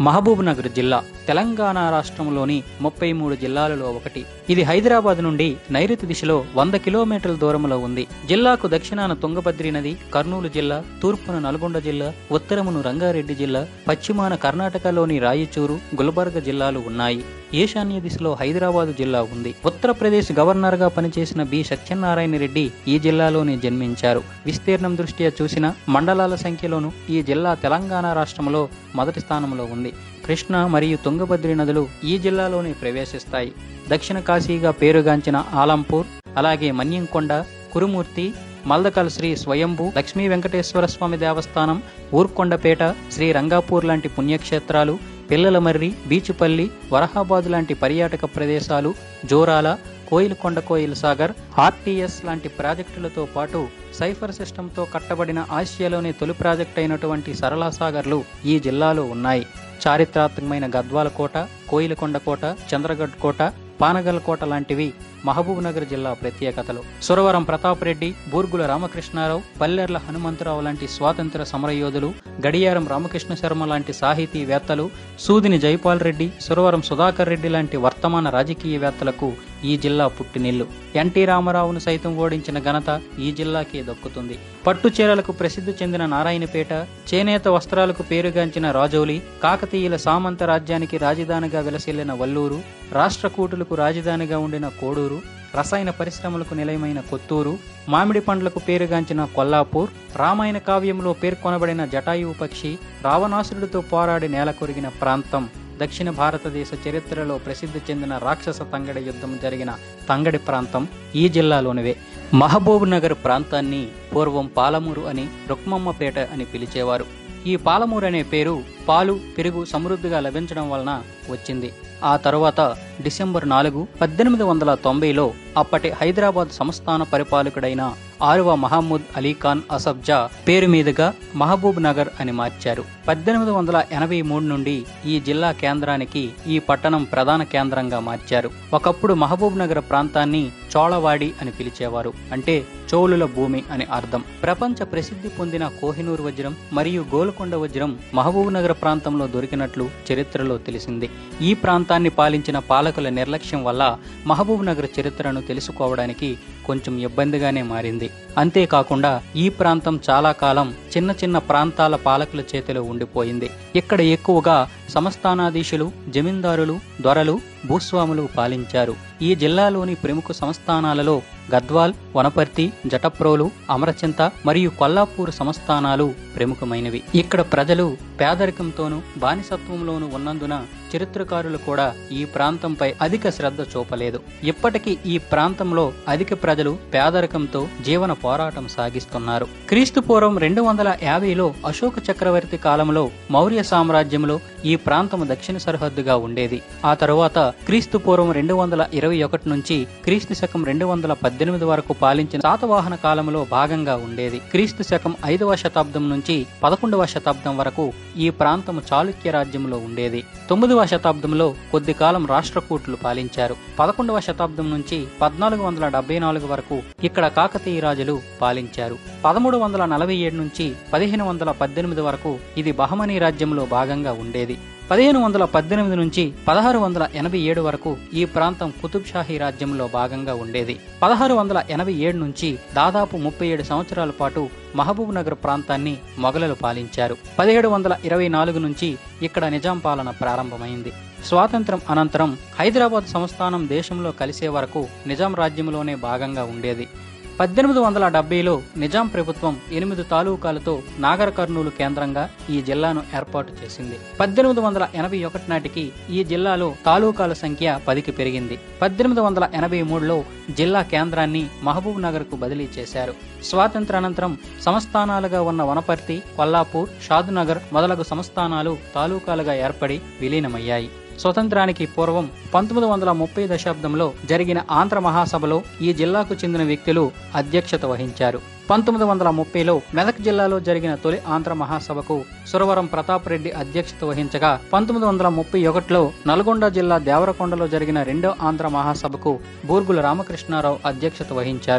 మహబూబ్ నగర్ జిల్లా తెలంగాణ రాష్ట్రంలోని ముప్పై మూడు జిల్లాలలో ఒకటి ఇది హైదరాబాద్ నుండి నైరుతి దిశలో వంద కిలోమీటర్ల దూరంలో ఉంది జిల్లాకు దక్షిణాన తుంగభద్రి నది కర్నూలు జిల్లా తూర్పున నల్గొండ జిల్లా ఉత్తరమును రంగారెడ్డి జిల్లా పశ్చిమాన కర్ణాటకలోని రాయచూరు గుల్బర్గ జిల్లాలు ఉన్నాయి ఈశాన్య దిశలో హైదరాబాదు జిల్లా ఉంది ఉత్తరప్రదేశ్ గవర్నర్ గా పనిచేసిన బి సత్యనారాయణ రెడ్డి ఈ జిల్లాలోనే జన్మించారు విస్తీర్ణం దృష్ట్యా చూసిన మండలాల సంఖ్యలోను ఈ జిల్లా తెలంగాణ రాష్ట్రంలో మొదటి స్థానంలో ఉంది కృష్ణ మరియు తుంగభద్రి నదులు ఈ జిల్లాలోనే ప్రవేశిస్తాయి దక్షిణ కాశీగా పేరుగాంచిన ఆలంపూర్ అలాగే మన్యంకొండ కురుమూర్తి మల్దకల్ శ్రీ స్వయంభు లక్ష్మీ వెంకటేశ్వర స్వామి దేవస్థానం ఊర్కొండపేట శ్రీ రంగాపూర్ లాంటి పుణ్యక్షేత్రాలు పిల్లలమర్రి బీచుపల్లి వరహాబాద్ లాంటి పర్యాటక ప్రదేశాలు జోరాల కోయిలకొండ కోయిల్ సాగర్ ఆర్టీఎస్ లాంటి ప్రాజెక్టులతో పాటు సైఫర్ సిస్టంతో కట్టబడిన ఆసియాలోని తొలి ప్రాజెక్ట్ అయినటువంటి సరళా సాగర్లు ఈ జిల్లాలో ఉన్నాయి చారిత్రాత్మకమైన గద్వాల కోట కోయిలకొండ కోట చంద్రగఢ్ కోట పానగల్ కోట లాంటివి మహబూబ్ నగర్ జిల్లా ప్రత్యేకతలు సురవరం ప్రతాప్ రెడ్డి బూర్గుల రామకృష్ణారావు పల్లెర్ల హనుమంతరావు లాంటి స్వాతంత్ర సమరయోధులు గడియారం రామకృష్ణ శర్మ లాంటి సాహితీవేత్తలు సూదిని జైపాల్ రెడ్డి సురవరం సుధాకర్ రెడ్డి లాంటి వర్తమాన రాజకీయవేత్తలకు ఈ జిల్లా పుట్టినిల్లు ఎన్టీ రామారావును సైతం ఓడించిన ఘనత ఈ జిల్లాకే దక్కుతుంది పట్టు చీరలకు ప్రసిద్ధి చెందిన నారాయణపేట చేనేత వస్త్రాలకు పేరుగాంచిన రాజౌలి కాకతీయుల సామంత రాజ్యానికి రాజధానిగా విలసిల్లిన వల్లూరు రాష్ట్రకూటులకు రాజధానిగా ఉండిన కోడూరు రసాయన పరిశ్రమలకు నిలయమైన కొత్తూరు మామిడి పండ్లకు పేరుగాంచిన కొల్లాపూర్ రామాయణ కావ్యంలో పేర్కొనబడిన జటాయువు పక్షి రావణాసురుడితో పోరాడి నేల కొరిగిన ప్రాంతం దక్షిణ భారతదేశ చరిత్రలో ప్రసిద్ధి చెందిన రాక్షస తంగడి యుద్ధం జరిగిన తంగడి ప్రాంతం ఈ జిల్లాలోనివే మహబూబ్ నగర్ ప్రాంతాన్ని పూర్వం పాలమూరు అని రుక్మమ్మపేట అని పిలిచేవారు ఈ పాలమూరు అనే పేరు పాలు పెరుగు సమృద్ధిగా లభించడం వలన వచ్చింది ఆ తరువాత డిసెంబర్ నాలుగు పద్దెనిమిది వందల తొంభైలో అప్పటి హైదరాబాద్ సంస్థాన పరిపాలకుడైన ఆరువ మహమ్మద్ అలీఖాన్ అసబ్జా పేరు మీదుగా మహబూబ్ నగర్ అని మార్చారు పద్దెనిమిది వందల ఎనభై మూడు నుండి ఈ జిల్లా కేంద్రానికి ఈ పట్టణం ప్రధాన కేంద్రంగా మార్చారు ఒకప్పుడు మహబూబ్ నగర్ ప్రాంతాన్ని చోళవాడి అని పిలిచేవారు అంటే చోళుల భూమి అని అర్థం ప్రపంచ ప్రసిద్ధి పొందిన కోహినూర్ వజ్రం మరియు గోల్కొండ వజ్రం మహబూబ్ నగర్ ప్రాంతంలో దొరికినట్లు చరిత్రలో తెలిసింది ఈ ప్రాంతాన్ని పాలించిన పాలకుల నిర్లక్ష్యం వల్ల మహబూబ్ నగర్ చరిత్రను తెలుసుకోవడానికి కొంచెం ఇబ్బందిగానే మారింది అంతేకాకుండా ఈ ప్రాంతం చాలా కాలం చిన్న చిన్న ప్రాంతాల పాలకుల చేతిలో ఉండిపోయింది ఇక్కడ ఎక్కువగా సంస్థానాధీశులు జమీందారులు దొరలు భూస్వాములు పాలించారు ఈ జిల్లాలోని ప్రముఖ సంస్థానాలలో గద్వాల్ వనపర్తి జటప్రోలు అమరచింత మరియు కొల్లాపూర్ సంస్థానాలు ప్రముఖమైనవి ఇక్కడ ప్రజలు పేదరికంతోనూ బానిసత్వంలోనూ ఉన్నందున చరిత్రకారులు కూడా ఈ ప్రాంతంపై అధిక శ్రద్ధ చూపలేదు ఇప్పటికీ ఈ ప్రాంతంలో అధిక ప్రజలు పేదరికంతో జీవన పోరాటం సాగిస్తున్నారు క్రీస్తు పూర్వం రెండు వందల యాభైలో అశోక చక్రవర్తి కాలంలో మౌర్య సామ్రాజ్యంలో ఈ ప్రాంతం దక్షిణ సరిహద్దుగా ఉండేది ఆ తరువాత క్రీస్తు పూర్వం రెండు వందల ఇరవై ఒకటి నుంచి క్రీస్తు శకం రెండు వందల పద్దెనిమిది వరకు పాలించిన శాతవాహన కాలంలో భాగంగా ఉండేది క్రీస్తు శకం ఐదవ శతాబ్దం నుంచి పదకొండవ శతాబ్దం వరకు ఈ ప్రాంతం చాళుక్య రాజ్యంలో ఉండేది తొమ్మిదవ శతాబ్దంలో కొద్ది కాలం రాష్ట్రకూట్లు పాలించారు పదకొండవ శతాబ్దం నుంచి పద్నాలుగు వందల డెబ్బై నాలుగు వరకు ఇక్కడ కాకతీయ రాజులు పాలించారు పదమూడు వందల నలభై ఏడు నుంచి పదిహేను వందల పద్దెనిమిది వరకు ఇది బహమనీ రాజ్యంలో భాగంగా ఉండేది పదిహేను వందల పద్దెనిమిది నుంచి పదహారు వందల ఎనభై ఏడు వరకు ఈ ప్రాంతం కుతుబ్ షాహీ రాజ్యంలో భాగంగా ఉండేది పదహారు వందల ఎనభై ఏడు నుంచి దాదాపు ముప్పై ఏడు సంవత్సరాల పాటు మహబూబ్ నగర్ ప్రాంతాన్ని మొఘలులు పాలించారు పదిహేడు వందల ఇరవై నాలుగు నుంచి ఇక్కడ నిజాం పాలన ప్రారంభమైంది స్వాతంత్రం అనంతరం హైదరాబాద్ సంస్థానం దేశంలో కలిసే వరకు నిజాం రాజ్యంలోనే భాగంగా ఉండేది పద్దెనిమిది వందల డెబ్బైలో నిజాం ప్రభుత్వం ఎనిమిది తాలూకాలతో నాగర్ కర్నూలు కేంద్రంగా ఈ జిల్లాను ఏర్పాటు చేసింది పద్దెనిమిది వందల ఎనభై ఒకటి నాటికి ఈ జిల్లాలో తాలూకాల సంఖ్య పదికి పెరిగింది పద్దెనిమిది వందల ఎనభై మూడులో జిల్లా కేంద్రాన్ని మహబూబ్ నగర్ కు బదిలీ చేశారు స్వాతంత్రానంతరం సంస్థానాలుగా ఉన్న వనపర్తి కొల్లాపూర్ షాద్నగర్ మొదలగు సంస్థానాలు తాలూకాలుగా ఏర్పడి విలీనమయ్యాయి స్వతంత్రానికి పూర్వం పంతొమ్మిది వందల ముప్పై దశాబ్దంలో జరిగిన ఆంధ్ర మహాసభలో ఈ జిల్లాకు చెందిన వ్యక్తులు అధ్యక్షత వహించారు పంతొమ్మిది వందల ముప్పైలో మెదక్ జిల్లాలో జరిగిన తొలి ఆంధ్ర మహాసభకు సురవరం ప్రతాప్ రెడ్డి అధ్యక్షత వహించగా పంతొమ్మిది వందల ముప్పై ఒకటిలో నల్గొండ జిల్లా దేవరకొండలో జరిగిన రెండో ఆంధ్ర మహాసభకు బూర్గుల రామకృష్ణారావు అధ్యక్షత వహించారు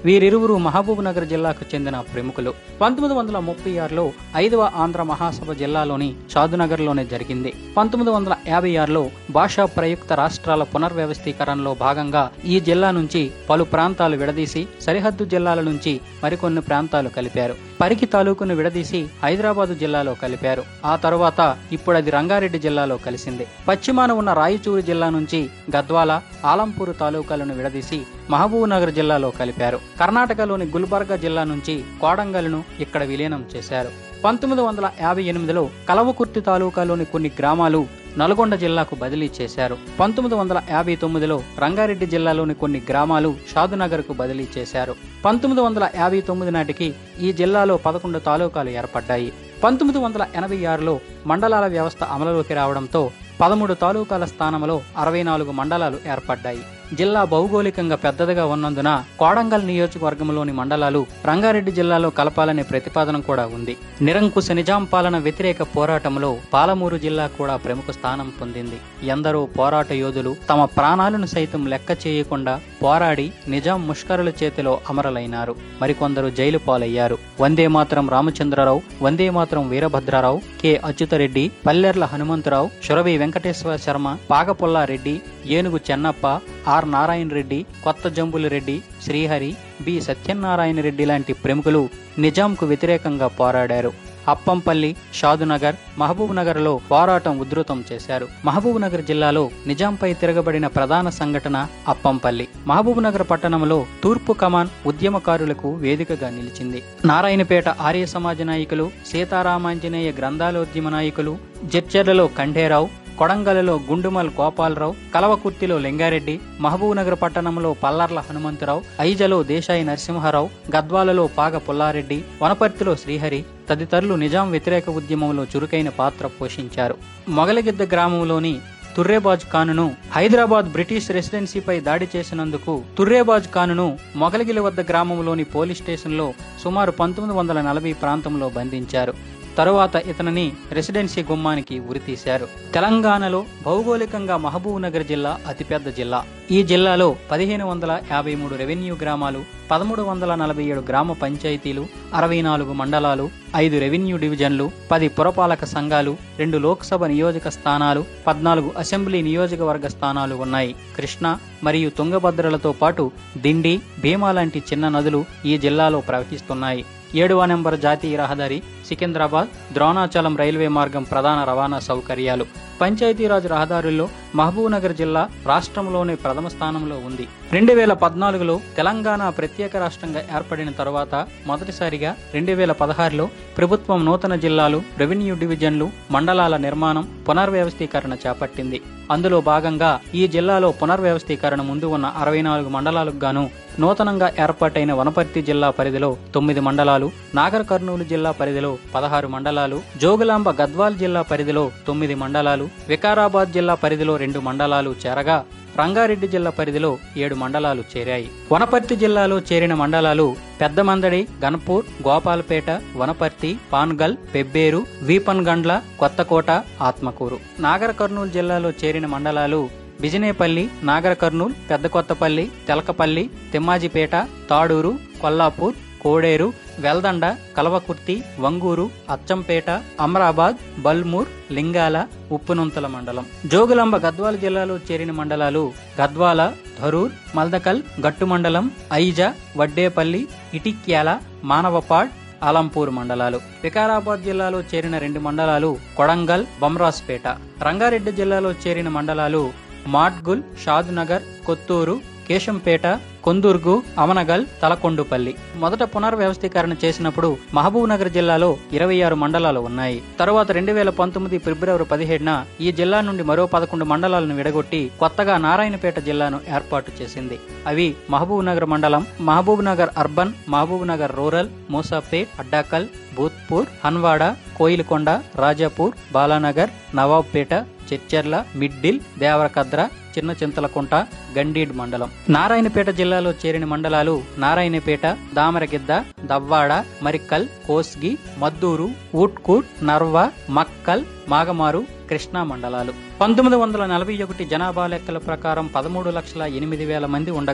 వీరిరువురు మహబూబ్ నగర్ జిల్లాకు చెందిన ప్రముఖులు పంతొమ్మిది వందల ముప్పై ఆరులో ఐదవ ఆంధ్ర మహాసభ జిల్లాలోని షాదునగర్లోనే జరిగింది పంతొమ్మిది వందల యాభై ఆరులో భాషా ప్రయుక్త రాష్ట్రాల పునర్వ్యవస్థీకరణలో భాగంగా ఈ జిల్లా నుంచి పలు ప్రాంతాలు విడదీసి సరిహద్దు జిల్లాల నుంచి మరికొన్ని ప్రాంతాలు కలిపారు పరికి తాలూకును విడదీసి హైదరాబాదు జిల్లాలో కలిపారు ఆ తరువాత ఇప్పుడు అది రంగారెడ్డి జిల్లాలో కలిసింది పశ్చిమాన ఉన్న రాయచూరు జిల్లా నుంచి గద్వాల ఆలంపూరు తాలూకాలను విడదీసి మహబూబ్ నగర్ జిల్లాలో కలిపారు కర్ణాటకలోని గుల్బర్గా జిల్లా నుంచి కోడంగల్ను ఇక్కడ విలీనం చేశారు పంతొమ్మిది వందల యాభై ఎనిమిదిలో కలవకుర్తి తాలూకాలోని కొన్ని గ్రామాలు నల్గొండ జిల్లాకు బదిలీ చేశారు పంతొమ్మిది వందల యాభై తొమ్మిదిలో రంగారెడ్డి జిల్లాలోని కొన్ని గ్రామాలు షాదునగర్కు బదిలీ చేశారు పంతొమ్మిది వందల యాభై తొమ్మిది నాటికి ఈ జిల్లాలో పదకొండు తాలూకాలు ఏర్పడ్డాయి పంతొమ్మిది వందల ఎనభై ఆరులో మండలాల వ్యవస్థ అమలులోకి రావడంతో పదమూడు తాలూకాల స్థానంలో అరవై నాలుగు మండలాలు ఏర్పడ్డాయి జిల్లా భౌగోళికంగా పెద్దదిగా ఉన్నందున కోడంగల్ నియోజకవర్గంలోని మండలాలు రంగారెడ్డి జిల్లాలో కలపాలనే ప్రతిపాదన కూడా ఉంది నిరంకుశ నిజాం పాలన వ్యతిరేక పోరాటంలో పాలమూరు జిల్లా కూడా ప్రముఖ స్థానం పొందింది ఎందరో పోరాట యోధులు తమ ప్రాణాలను సైతం లెక్క చేయకుండా పోరాడి నిజాం ముష్కరుల చేతిలో అమరులైనారు మరికొందరు జైలు పాలయ్యారు వందే మాత్రం రామచంద్రరావు వందే మాత్రం వీరభద్రరావు కె అచ్యుతరెడ్డి పల్లెర్ల హనుమంతరావు శురవి వెంకటేశ్వర శర్మ పాగపుల్లారెడ్డి ఏనుగు చెన్నప్ప ఆర్ నారాయణ రెడ్డి కొత్త జంబుల రెడ్డి శ్రీహరి బి సత్యనారాయణ రెడ్డి లాంటి ప్రముఖులు నిజాంకు వ్యతిరేకంగా పోరాడారు అప్పంపల్లి షాదునగర్ మహబూబ్ నగర్ లో పోరాటం ఉధృతం చేశారు మహబూబ్ నగర్ జిల్లాలో నిజాంపై తిరగబడిన ప్రధాన సంఘటన అప్పంపల్లి మహబూబ్ నగర్ పట్టణంలో తూర్పు కమాన్ ఉద్యమకారులకు వేదికగా నిలిచింది నారాయణపేట ఆర్య సమాజ నాయకులు సీతారామాంజనేయ గ్రంథాలోద్యమ నాయకులు జడ్చర్లలో ఖండేరావు కొడంగలలో గుండుమల్ గోపాలరావు కలవకుర్తిలో లింగారెడ్డి మహబూబ్నగర్ పట్టణంలో పల్లర్ల హనుమంతరావు ఐజలో దేశాయి నరసింహారావు గద్వాలలో పాగ పుల్లారెడ్డి వనపర్తిలో శ్రీహరి తదితరులు నిజాం వ్యతిరేక ఉద్యమంలో చురుకైన పాత్ర పోషించారు మొగలగిద్ద గ్రామంలోని తుర్రేబాజ్ ఖానును హైదరాబాద్ బ్రిటిష్ రెసిడెన్సీపై దాడి చేసినందుకు తుర్రేబాజ్ ఖానును మొగలగిలి వద్ద గ్రామంలోని పోలీస్ స్టేషన్లో సుమారు పంతొమ్మిది వందల నలభై ప్రాంతంలో బంధించారు తరువాత ఇతనిని రెసిడెన్సీ గుమ్మానికి ఉరితీశారు తెలంగాణలో భౌగోళికంగా మహబూబ్ నగర్ జిల్లా అతిపెద్ద జిల్లా ఈ జిల్లాలో పదిహేను వందల యాభై మూడు రెవెన్యూ గ్రామాలు పదమూడు వందల నలభై ఏడు గ్రామ పంచాయతీలు అరవై నాలుగు మండలాలు ఐదు రెవెన్యూ డివిజన్లు పది పురపాలక సంఘాలు రెండు లోక్సభ నియోజక స్థానాలు పద్నాలుగు అసెంబ్లీ నియోజకవర్గ స్థానాలు ఉన్నాయి కృష్ణా మరియు తుంగభద్రలతో పాటు దిండి భీమా లాంటి చిన్న నదులు ఈ జిల్లాలో ప్రవహిస్తున్నాయి ఏడవ నెంబర్ జాతీయ రహదారి సికింద్రాబాద్ ద్రోణాచలం రైల్వే మార్గం ప్రధాన రవాణా సౌకర్యాలు పంచాయతీరాజ్ రహదారుల్లో మహబూబ్నగర్ జిల్లా రాష్ట్రంలోనే ప్రథమ స్థానంలో ఉంది రెండు వేల పద్నాలుగులో తెలంగాణ ప్రత్యేక రాష్ట్రంగా ఏర్పడిన తరువాత మొదటిసారిగా రెండు వేల పదహారులో ప్రభుత్వం నూతన జిల్లాలు రెవెన్యూ డివిజన్లు మండలాల నిర్మాణం పునర్వ్యవస్థీకరణ చేపట్టింది అందులో భాగంగా ఈ జిల్లాలో పునర్వ్యవస్థీకరణ ముందు ఉన్న అరవై నాలుగు మండలాలకు గాను నూతనంగా ఏర్పాటైన వనపర్తి జిల్లా పరిధిలో తొమ్మిది మండలాలు నాగర్ కర్నూలు జిల్లా పరిధిలో పదహారు మండలాలు జోగులాంబ గద్వాల్ జిల్లా పరిధిలో తొమ్మిది మండలాలు వికారాబాద్ జిల్లా పరిధిలో రెండు మండలాలు చేరగా రంగారెడ్డి జిల్లా పరిధిలో ఏడు మండలాలు చేరాయి వనపర్తి జిల్లాలో చేరిన మండలాలు పెద్దమందడి గన్పూర్ గోపాలపేట వనపర్తి పాన్గల్ పెబ్బేరు వీపన్గండ్ల కొత్తకోట ఆత్మకూరు నాగర్ కర్నూలు జిల్లాలో చేరిన మండలాలు బిజినేపల్లి నాగర్ కర్నూల్ పెద్ద కొత్తపల్లి తెలకపల్లి తిమ్మాజిపేట తాడూరు కొల్లాపూర్ కోడేరు వెల్దండ కలవకుర్తి వంగూరు అచ్చంపేట అమరాబాద్ బల్మూర్ లింగాల ఉప్పునుంతల మండలం జోగులాంబ గద్వాల జిల్లాలో చేరిన మండలాలు గద్వాల ధరూర్ మల్దకల్ గట్టు మండలం ఐజ వడ్డేపల్లి ఇటిక్యాల మానవపాడ్ ఆలంపూర్ మండలాలు వికారాబాద్ జిల్లాలో చేరిన రెండు మండలాలు కొడంగల్ బమ్రాస్పేట రంగారెడ్డి జిల్లాలో చేరిన మండలాలు మాడ్గుల్ షాద్నగర్ కొత్తూరు కేశంపేట కొందుర్గు అమనగల్ తలకొండుపల్లి మొదట పునర్వ్యవస్థీకరణ చేసినప్పుడు మహబూబ్ నగర్ జిల్లాలో ఇరవై ఆరు మండలాలు ఉన్నాయి తరువాత రెండు వేల పంతొమ్మిది ఫిబ్రవరి పదిహేడున ఈ జిల్లా నుండి మరో పదకొండు మండలాలను విడగొట్టి కొత్తగా నారాయణపేట జిల్లాను ఏర్పాటు చేసింది అవి మహబూబ్ నగర్ మండలం మహబూబ్ నగర్ అర్బన్ మహబూబ్ నగర్ రూరల్ మూసాపేట్ అడ్డాకల్ భూత్పూర్ హన్వాడ కోయిలకొండ రాజాపూర్ బాలానగర్ నవాబ్పేట చెచ్చెర్ల మిడ్డిల్ దేవరకద్ర చిన్న చింతలకుంట గండీడ్ మండలం నారాయణపేట జిల్లాలో చేరిన మండలాలు నారాయణపేట దామరగిద్ద దవ్వాడ మరిక్కల్ కోస్గి మద్దూరు ఊట్కూట్ నర్వ మక్కల్ మాగమారు కృష్ణా మండలాలు పంతొమ్మిది వందల నలభై ఒకటి జనాభా లెక్కల ప్రకారం పదమూడు లక్షల ఎనిమిది వేల మంది ఉండగా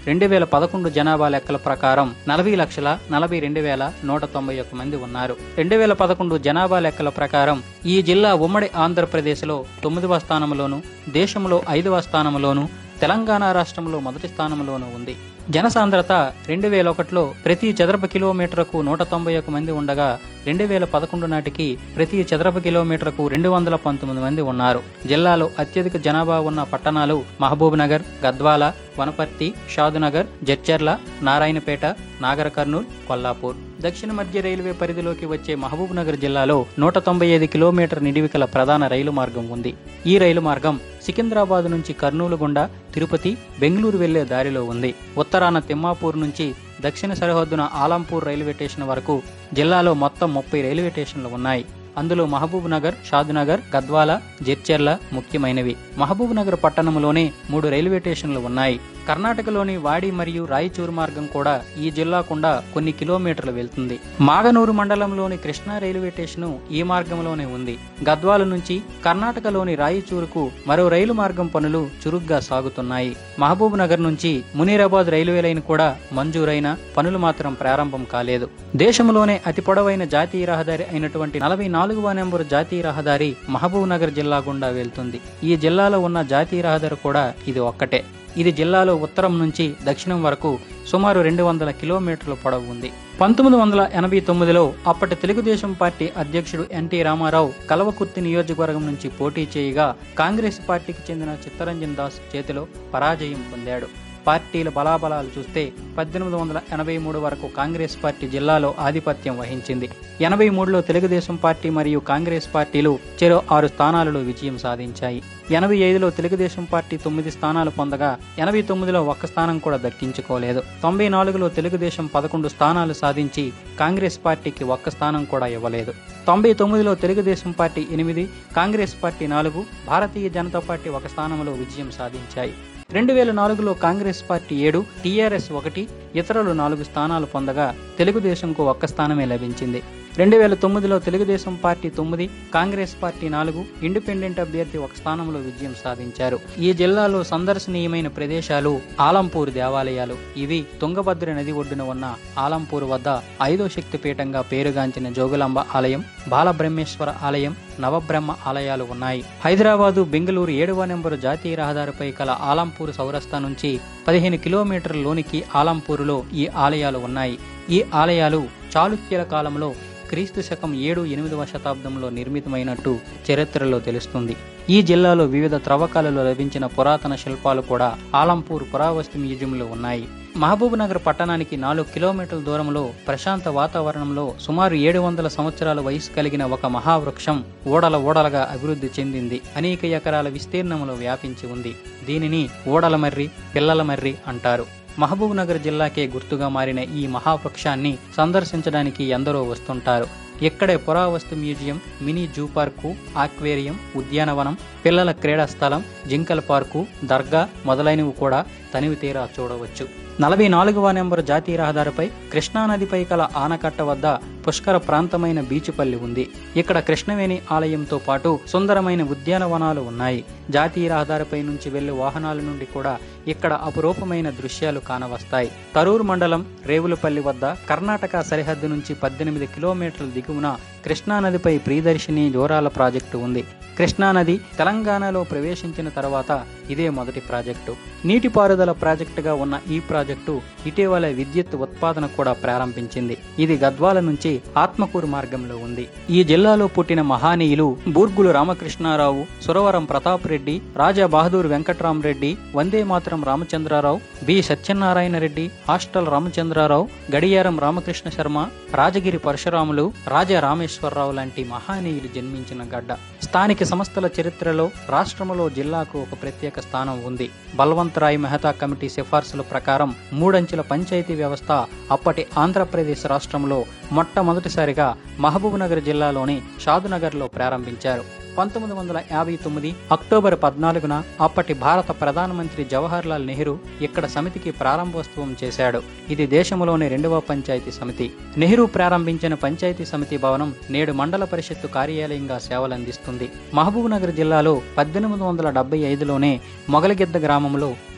రెండు వేల పదకొండు జనాభా లెక్కల ప్రకారం నలభై లక్షల నలభై రెండు వేల నూట తొంభై ఒక్క మంది ఉన్నారు రెండు వేల పదకొండు జనాభా లెక్కల ప్రకారం ఈ జిల్లా ఉమ్మడి ఆంధ్రప్రదేశ్లో తొమ్మిదవ స్థానంలోను దేశంలో ఐదవ స్థానంలోను తెలంగాణ రాష్ట్రంలో మొదటి స్థానంలోనూ ఉంది జనసాంద్రత రెండు వేల ఒకటిలో ప్రతి చదరపు కిలోమీటర్కు నూట తొంభై ఒక మంది ఉండగా రెండు వేల పదకొండు నాటికి ప్రతి చదరపు కిలోమీటర్కు రెండు వందల పంతొమ్మిది మంది ఉన్నారు జిల్లాలో అత్యధిక జనాభా ఉన్న పట్టణాలు మహబూబ్ నగర్ గద్వాల వనపర్తి షాదునగర్ జడ్చర్ల నారాయణపేట నాగర్ కర్నూల్ కొల్లాపూర్ దక్షిణ మధ్య రైల్వే పరిధిలోకి వచ్చే మహబూబ్ నగర్ జిల్లాలో నూట తొంభై ఐదు కిలోమీటర్ నిడివికల ప్రధాన రైలు మార్గం ఉంది ఈ రైలు మార్గం సికింద్రాబాద్ నుంచి కర్నూలు గుండా తిరుపతి బెంగళూరు వెళ్లే దారిలో ఉంది ఉత్తరాన తిమ్మాపూర్ నుంచి దక్షిణ సరిహద్దున ఆలంపూర్ రైల్వే స్టేషన్ వరకు జిల్లాలో మొత్తం ముప్పై రైల్వే స్టేషన్లు ఉన్నాయి అందులో మహబూబ్ నగర్ షాద్నగర్ గద్వాల జడ్చెర్ల ముఖ్యమైనవి మహబూబ్ నగర్ పట్టణంలోనే మూడు రైల్వే స్టేషన్లు ఉన్నాయి కర్ణాటకలోని వాడి మరియు రాయచూరు మార్గం కూడా ఈ జిల్లా గుండా కొన్ని కిలోమీటర్లు వెళ్తుంది మాగనూరు మండలంలోని కృష్ణా రైల్వే స్టేషను ఈ మార్గంలోనే ఉంది గద్వాల నుంచి కర్ణాటకలోని రాయచూరుకు మరో రైలు మార్గం పనులు చురుగ్గా సాగుతున్నాయి మహబూబ్ నగర్ నుంచి మునీరాబాద్ రైల్వే లైన్ కూడా మంజూరైన పనులు మాత్రం ప్రారంభం కాలేదు దేశంలోనే అతి పొడవైన జాతీయ రహదారి అయినటువంటి నలభై నాలుగవ నెంబరు జాతీయ రహదారి మహబూబ్ నగర్ జిల్లా గుండా వెళ్తుంది ఈ జిల్లాలో ఉన్న జాతీయ రహదారి కూడా ఇది ఒక్కటే ఇది జిల్లాలో ఉత్తరం నుంచి దక్షిణం వరకు సుమారు రెండు వందల కిలోమీటర్ల పొడవు ఉంది పంతొమ్మిది వందల ఎనభై తొమ్మిదిలో అప్పటి తెలుగుదేశం పార్టీ అధ్యక్షుడు ఎన్టీ రామారావు కలవకుర్తి నియోజకవర్గం నుంచి పోటీ చేయగా కాంగ్రెస్ పార్టీకి చెందిన చిత్తరంజన్ దాస్ చేతిలో పరాజయం పొందాడు పార్టీల బలాబలాలు చూస్తే పద్దెనిమిది వందల ఎనభై మూడు వరకు కాంగ్రెస్ పార్టీ జిల్లాలో ఆధిపత్యం వహించింది ఎనభై మూడులో తెలుగుదేశం పార్టీ మరియు కాంగ్రెస్ పార్టీలు చెరో ఆరు స్థానాలలో విజయం సాధించాయి ఎనభై ఐదులో తెలుగుదేశం పార్టీ తొమ్మిది స్థానాలు పొందగా ఎనభై తొమ్మిదిలో ఒక్క స్థానం కూడా దక్కించుకోలేదు తొంభై నాలుగులో తెలుగుదేశం పదకొండు స్థానాలు సాధించి కాంగ్రెస్ పార్టీకి ఒక్క స్థానం కూడా ఇవ్వలేదు తొంభై తొమ్మిదిలో తెలుగుదేశం పార్టీ ఎనిమిది కాంగ్రెస్ పార్టీ నాలుగు భారతీయ జనతా పార్టీ ఒక స్థానంలో విజయం సాధించాయి రెండు వేల నాలుగులో కాంగ్రెస్ పార్టీ ఏడు టీఆర్ఎస్ ఒకటి ఇతరులు నాలుగు స్థానాలు పొందగా తెలుగుదేశంకు ఒక్క స్థానమే లభించింది రెండు వేల తొమ్మిదిలో తెలుగుదేశం పార్టీ తొమ్మిది కాంగ్రెస్ పార్టీ నాలుగు ఇండిపెండెంట్ అభ్యర్థి ఒక స్థానంలో విజయం సాధించారు ఈ జిల్లాలో సందర్శనీయమైన ప్రదేశాలు ఆలంపూర్ దేవాలయాలు ఇవి తుంగభద్ర నది ఒడ్డున ఉన్న ఆలంపూర్ వద్ద ఐదో శక్తి పీఠంగా పేరుగాంచిన జోగులాంబ ఆలయం బాలబ్రహ్మేశ్వర ఆలయం నవబ్రహ్మ ఆలయాలు ఉన్నాయి హైదరాబాదు బెంగళూరు ఏడవ నెంబరు జాతీయ రహదారిపై కల ఆలంపూర్ సౌరస్తా నుంచి పదిహేను కిలోమీటర్ల లోనికి ఆలంపూరులో ఈ ఆలయాలు ఉన్నాయి ఈ ఆలయాలు చాళుక్యుల కాలంలో క్రీస్తు శకం ఏడు ఎనిమిదవ శతాబ్దంలో నిర్మితమైనట్టు చరిత్రలో తెలుస్తుంది ఈ జిల్లాలో వివిధ త్రవ్వకాలలో లభించిన పురాతన శిల్పాలు కూడా ఆలంపూర్ పురావస్తు మ్యూజియంలో ఉన్నాయి మహబూబ్ నగర్ పట్టణానికి నాలుగు కిలోమీటర్ల దూరంలో ప్రశాంత వాతావరణంలో సుమారు ఏడు వందల సంవత్సరాల వయసు కలిగిన ఒక మహావృక్షం ఓడల ఓడలగా అభివృద్ధి చెందింది అనేక ఎకరాల విస్తీర్ణంలో వ్యాపించి ఉంది దీనిని ఓడల మర్రి పిల్లల మర్రి అంటారు మహబూబ్ నగర్ జిల్లాకే గుర్తుగా మారిన ఈ మహావృక్షాన్ని సందర్శించడానికి ఎందరో వస్తుంటారు ఇక్కడే పురావస్తు museum mini zoo park aquarium ఉద్యానవనం పిల్లల క్రీడా స్థలం జింకల పార్కు దర్గా మొదలైనవి కూడా తనివి తీరా చూడవచ్చు నలభై నాలుగవ నెంబరు జాతీయ రహదారిపై కృష్ణానదిపై కల ఆనకట్ట వద్ద పుష్కర ప్రాంతమైన బీచుపల్లి ఉంది ఇక్కడ కృష్ణవేణి ఆలయంతో పాటు సుందరమైన ఉద్యానవనాలు ఉన్నాయి జాతీయ రహదారిపై నుంచి వెళ్లే వాహనాల నుండి కూడా ఇక్కడ అపురూపమైన దృశ్యాలు కానవస్తాయి తరూరు మండలం రేవులపల్లి వద్ద కర్ణాటక సరిహద్దు నుంచి పద్దెనిమిది కిలోమీటర్ల దిగువన కృష్ణానదిపై ప్రియదర్శిని జోరాల ప్రాజెక్టు ఉంది కృష్ణానది తెలంగాణలో ప్రవేశించిన తర్వాత ఇదే మొదటి ప్రాజెక్టు నీటిపారుదల ప్రాజెక్టుగా ఉన్న ఈ ప్రాజెక్టు ఇటీవల విద్యుత్ ఉత్పాదన కూడా ప్రారంభించింది ఇది గద్వాల నుంచి ఆత్మకూరు మార్గంలో ఉంది ఈ జిల్లాలో పుట్టిన మహానీయులు బూర్గులు రామకృష్ణారావు సురవరం ప్రతాప్ రెడ్డి రాజా బహదూర్ వెంకట్రామరెడ్డి వందే మాతరం రామచంద్రారావు బి సత్యనారాయణ రెడ్డి హాస్టల్ రామచంద్రారావు గడియారం రామకృష్ణ శర్మ రాజగిరి పరశురాములు రాజా రామేశ్వరరావు లాంటి మహానీయులు జన్మించిన గడ్డ స్థానిక సంస్థల చరిత్రలో రాష్ట్రంలో జిల్లాకు ఒక ప్రత్యేక స్థానం ఉంది బల్వంతరాయ్ మెహతా కమిటీ సిఫార్సుల ప్రకారం మూడంచెల పంచాయతీ వ్యవస్థ అప్పటి ఆంధ్రప్రదేశ్ రాష్ట్రంలో మొట్టమొదటిసారిగా మహబూబ్ నగర్ జిల్లాలోని షాదునగర్లో ప్రారంభించారు పంతొమ్మిది వందల యాభై తొమ్మిది అక్టోబర్ పద్నాలుగున అప్పటి భారత ప్రధానమంత్రి జవహర్ లాల్ నెహ్రూ ఇక్కడ సమితికి ప్రారంభోత్సవం చేశాడు ఇది దేశంలోని రెండవ పంచాయతీ సమితి నెహ్రూ ప్రారంభించిన పంచాయతీ సమితి భవనం నేడు మండల పరిషత్తు కార్యాలయంగా సేవలందిస్తుంది మహబూబ్ నగర్ జిల్లాలో పద్దెనిమిది వందల డెబ్బై ఐదులోనే మొగలగిద్ద గ్రామంలో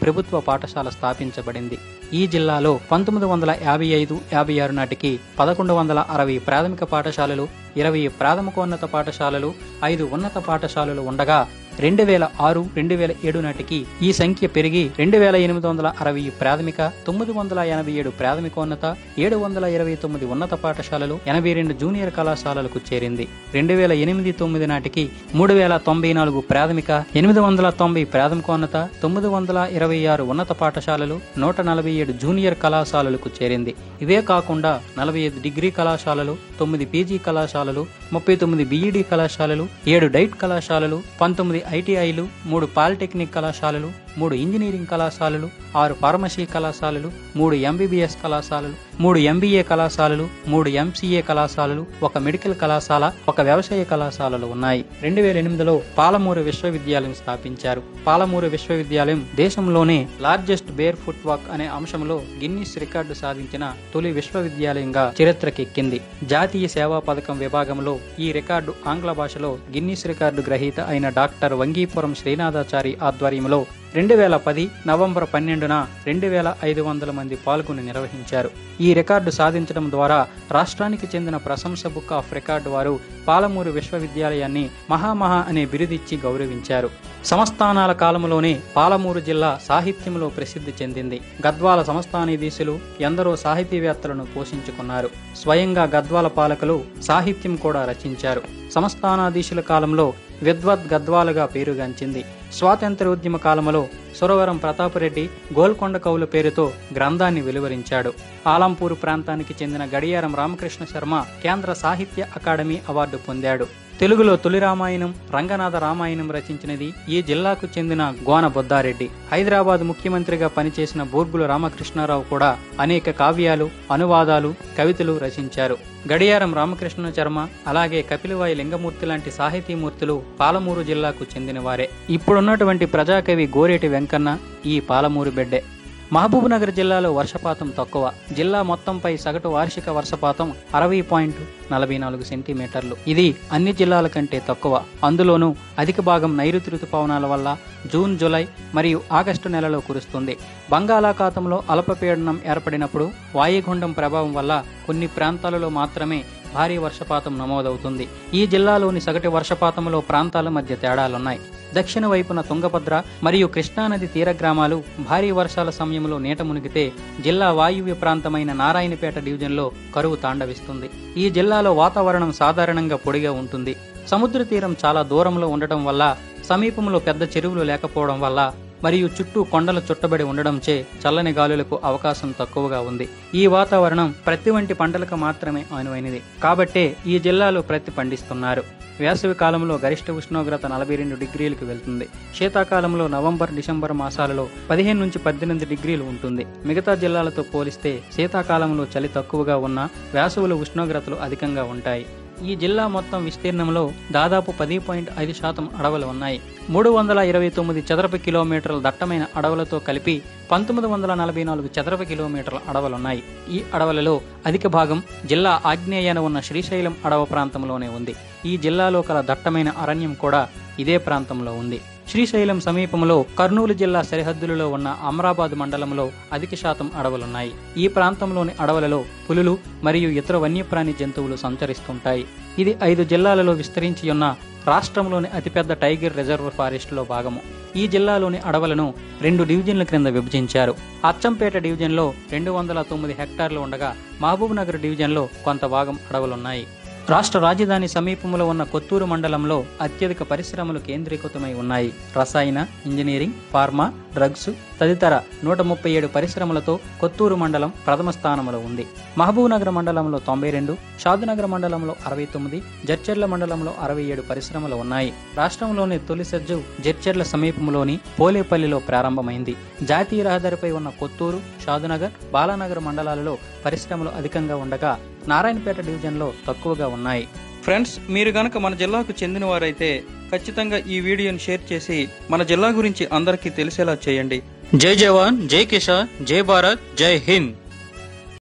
ప్రభుత్వ పాఠశాల స్థాపించబడింది ఈ జిల్లాలో పంతొమ్మిది వందల యాభై ఐదు యాభై ఆరు నాటికి పదకొండు వందల అరవై ప్రాథమిక పాఠశాలలు ఇరవై ప్రాథమికోన్నత పాఠశాలలు ఐదు ఉన్నత పాఠశాలలు ఉండగా రెండు వేల ఆరు రెండు వేల ఏడు నాటికి ఈ సంఖ్య పెరిగి రెండు వేల ఎనిమిది వందల అరవై ప్రాథమిక తొమ్మిది వందల ఎనభై ఏడు ప్రాథమికోన్నత ఏడు వందల ఇరవై తొమ్మిది ఉన్నత పాఠశాలలు ఎనభై రెండు జూనియర్ కళాశాలలకు చేరింది రెండు వేల ఎనిమిది తొమ్మిది నాటికి మూడు వేల తొంభై నాలుగు ప్రాథమిక ఎనిమిది వందల తొంభై ప్రాథమికోన్నత తొమ్మిది వందల ఇరవై ఆరు ఉన్నత పాఠశాలలు నూట నలభై ఏడు జూనియర్ కళాశాలలకు చేరింది ఇవే కాకుండా నలభై ఐదు డిగ్రీ కళాశాలలు తొమ్మిది పీజీ కళాశాలలు ముప్పై తొమ్మిది బీఈడీ కళాశాలలు ఏడు డైట్ కళాశాలలు పంతొమ్మిది ఐటీఐలు మూడు పాలిటెక్నిక్ కళాశాలలు మూడు ఇంజనీరింగ్ కళాశాలలు ఆరు ఫార్మసీ కళాశాలలు మూడు ఎంబీబీఎస్ కళాశాలలు మూడు ఎంబీఏ కళాశాలలు మూడు ఎంసీఏ కళాశాలలు ఒక మెడికల్ కళాశాల ఒక వ్యవసాయ కళాశాలలు ఉన్నాయి రెండు వేల ఎనిమిదిలో పాలమూరు విశ్వవిద్యాలయం స్థాపించారు పాలమూరు విశ్వవిద్యాలయం దేశంలోనే లార్జెస్ట్ బేర్ ఫుట్ వాక్ అనే అంశంలో గిన్నిస్ రికార్డు సాధించిన తొలి విశ్వవిద్యాలయంగా చరిత్రకెక్కింది జాతీయ సేవా పథకం విభాగంలో ఈ రికార్డు ఆంగ్ల భాషలో గిన్నిస్ రికార్డు గ్రహీత అయిన డాక్టర్ వంగీపురం శ్రీనాథాచారి ఆధ్వర్యంలో రెండు వేల పది నవంబర్ పన్నెండున రెండు వేల ఐదు వందల మంది పాల్గొని నిర్వహించారు ఈ రికార్డు సాధించడం ద్వారా రాష్ట్రానికి చెందిన ప్రశంస బుక్ ఆఫ్ రికార్డు వారు పాలమూరు విశ్వవిద్యాలయాన్ని మహామహా అనే బిరుదిచ్చి గౌరవించారు సంస్థానాల కాలంలోనే పాలమూరు జిల్లా సాహిత్యంలో ప్రసిద్ధి చెందింది గద్వాల సంస్థానాధీశులు ఎందరో సాహితీవేత్తలను పోషించుకున్నారు స్వయంగా గద్వాల పాలకులు సాహిత్యం కూడా రచించారు సంస్థానాధీశుల కాలంలో విద్వత్ గద్వాలుగా పేరుగాంచింది స్వాతంత్ర్యోద్యమ కాలంలో సురవరం ప్రతాపరెడ్డి గోల్కొండ కవుల పేరుతో గ్రంథాన్ని వెలువరించాడు ఆలంపూరు ప్రాంతానికి చెందిన గడియారం రామకృష్ణ శర్మ కేంద్ర సాహిత్య అకాడమీ అవార్డు పొందాడు తెలుగులో తొలి రామాయణం రంగనాథ రామాయణం రచించినది ఈ జిల్లాకు చెందిన గోన బొద్దారెడ్డి హైదరాబాద్ ముఖ్యమంత్రిగా పనిచేసిన బూర్గుల రామకృష్ణారావు కూడా అనేక కావ్యాలు అనువాదాలు కవితలు రచించారు గడియారం రామకృష్ణ శర్మ అలాగే కపిలవాయి లింగమూర్తి లాంటి సాహితీమూర్తులు పాలమూరు జిల్లాకు చెందినవారే ఇప్పుడున్నటువంటి ప్రజాకవి గోరేటి వెంకన్న ఈ పాలమూరు బిడ్డే మహబూబ్నగర్ జిల్లాలో వర్షపాతం తక్కువ జిల్లా మొత్తంపై సగటు వార్షిక వర్షపాతం అరవై పాయింట్ నలభై నాలుగు సెంటీమీటర్లు ఇది అన్ని జిల్లాల కంటే తక్కువ అందులోనూ అధిక భాగం నైరుతి రుతుపవనాల వల్ల జూన్ జూలై మరియు ఆగస్టు నెలలో కురుస్తుంది బంగాళాఖాతంలో అల్పపీడనం ఏర్పడినప్పుడు వాయుగుండం ప్రభావం వల్ల కొన్ని ప్రాంతాలలో మాత్రమే భారీ వర్షపాతం నమోదవుతుంది ఈ జిల్లాలోని సగటు వర్షపాతంలో ప్రాంతాల మధ్య తేడాలున్నాయి దక్షిణ వైపున తుంగభద్ర మరియు కృష్ణానది తీర గ్రామాలు భారీ వర్షాల సమయంలో నీట మునిగితే జిల్లా వాయువ్య ప్రాంతమైన నారాయణపేట డివిజన్లో కరువు తాండవిస్తుంది ఈ జిల్లాలో వాతావరణం సాధారణంగా పొడిగా ఉంటుంది సముద్ర తీరం చాలా దూరంలో ఉండటం వల్ల సమీపంలో పెద్ద చెరువులు లేకపోవడం వల్ల మరియు చుట్టూ కొండలు చుట్టబడి ఉండడంచే చల్లని గాలులకు అవకాశం తక్కువగా ఉంది ఈ వాతావరణం ప్రతి వంటి పంటలకు మాత్రమే అనువైనది కాబట్టే ఈ జిల్లాలో ప్రతి పండిస్తున్నారు వేసవి కాలంలో గరిష్ట ఉష్ణోగ్రత నలభై రెండు డిగ్రీలకు వెళ్తుంది శీతాకాలంలో నవంబర్ డిసెంబర్ మాసాలలో పదిహేను నుంచి పద్దెనిమిది డిగ్రీలు ఉంటుంది మిగతా జిల్లాలతో పోలిస్తే శీతాకాలంలో చలి తక్కువగా ఉన్న వేసవిలో ఉష్ణోగ్రతలు అధికంగా ఉంటాయి ఈ జిల్లా మొత్తం విస్తీర్ణంలో దాదాపు పది పాయింట్ ఐదు శాతం అడవులు ఉన్నాయి మూడు వందల ఇరవై తొమ్మిది చదరపు కిలోమీటర్ల దట్టమైన అడవులతో కలిపి పంతొమ్మిది వందల నలభై నాలుగు చదరపు కిలోమీటర్ల అడవులున్నాయి ఈ అడవులలో అధిక భాగం జిల్లా ఆగ్నేయాన ఉన్న శ్రీశైలం అడవ ప్రాంతంలోనే ఉంది ఈ జిల్లాలో కల దట్టమైన అరణ్యం కూడా ఇదే ప్రాంతంలో ఉంది శ్రీశైలం సమీపంలో కర్నూలు జిల్లా సరిహద్దులలో ఉన్న అమరాబాద్ మండలంలో అధిక శాతం అడవులున్నాయి ఈ ప్రాంతంలోని అడవులలో పులులు మరియు ఇతర వన్యప్రాణి జంతువులు సంచరిస్తుంటాయి ఇది ఐదు జిల్లాలలో విస్తరించి ఉన్న రాష్ట్రంలోని అతిపెద్ద టైగర్ రిజర్వ్ ఫారెస్ట్లో భాగము ఈ జిల్లాలోని అడవులను రెండు డివిజన్ల క్రింద విభజించారు అచ్చంపేట డివిజన్లో రెండు వందల తొమ్మిది హెక్టార్లు ఉండగా మహబూబ్ నగర్ డివిజన్లో కొంత భాగం అడవులున్నాయి రాష్ట్ర రాజధాని సమీపంలో ఉన్న కొత్తూరు మండలంలో అత్యధిక పరిశ్రమలు కేంద్రీకృతమై ఉన్నాయి రసాయన ఇంజనీరింగ్ ఫార్మా డ్రగ్స్ తదితర నూట ముప్పై ఏడు పరిశ్రమలతో కొత్తూరు మండలం ప్రథమ స్థానంలో ఉంది మహబూబ్నగర్ మండలంలో తొంభై రెండు షాదునగర్ మండలంలో అరవై తొమ్మిది జడ్చెర్ల మండలంలో అరవై ఏడు పరిశ్రమలు ఉన్నాయి రాష్ట్రంలోని తొలి సజ్జు జడ్చెర్ల సమీపంలోని పోలేపల్లిలో ప్రారంభమైంది జాతీయ రహదారిపై ఉన్న కొత్తూరు షాదునగర్ బాలానగర్ మండలాలలో పరిశ్రమలు అధికంగా ఉండగా నారాయణపేట డివిజన్లో తక్కువగా ఉన్నాయి ఫ్రెండ్స్ మీరు గనక మన జిల్లాకు చెందిన వారైతే ఖచ్చితంగా ఈ వీడియోని షేర్ చేసి మన జిల్లా గురించి అందరికీ తెలిసేలా చేయండి జై జవాన్ జై కిసాన్ జై భారత్ జై హింద్